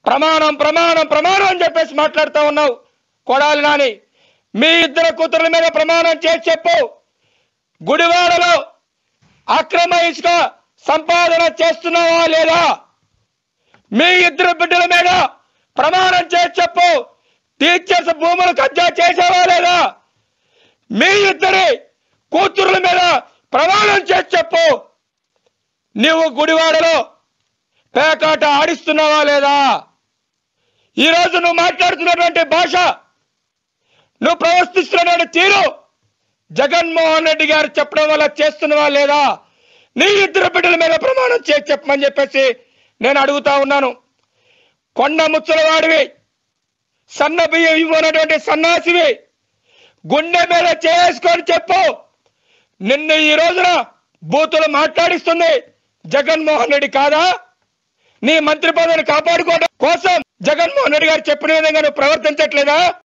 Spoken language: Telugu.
ప్రమాణం ప్రమాణం ప్రమాణం అని చెప్పేసి మాట్లాడుతూ ఉన్నావు కొడాలి నాని మీ ఇద్దరు కూతుర్ల మీద ప్రమాణం చేసి చెప్పు గుడివాడలో అక్రమ ఇసుక సంపాదన చేస్తున్నావా లేదా మీ ఇద్దరు బిడ్డల మీద ప్రమాణం చేసి చెప్పు టీచర్స్ భూములు కబ్జా చేసావా లేదా మీ ఇద్దరి కూతుర్ల మీద ప్రమాణం చేసి చెప్పు నీవు గుడివాడలో పేకాట ఆడిస్తున్నావా లేదా ఈరోజు నువ్వు మాట్లాడుతున్నటువంటి భాష నువ్వు ప్రవర్తిస్తున్నటువంటి తీరు జగన్మోహన్ రెడ్డి గారు చెప్పడం వల్ల చేస్తున్నావా లేదా నీ ఇద్దరు బిడ్డల మీద ప్రమాణం చేసి చెప్పమని చెప్పేసి నేను అడుగుతా ఉన్నాను కొండ ముచ్చలవాడివి సన్న బియ్యం ఇవ్వనటువంటి సన్నాసివి గుండె మీద చేసుకొని చెప్పు నిన్ను ఈ రోజున బూతులు మాట్లాడిస్తుంది జగన్మోహన్ రెడ్డి కాదా నీ మంత్రి పదవిని కాపాడుకోవడం కోసం జగన్మోహన్ రెడ్డి గారు చెప్పిన విధంగా నువ్వు ప్రవర్తించట్లేదా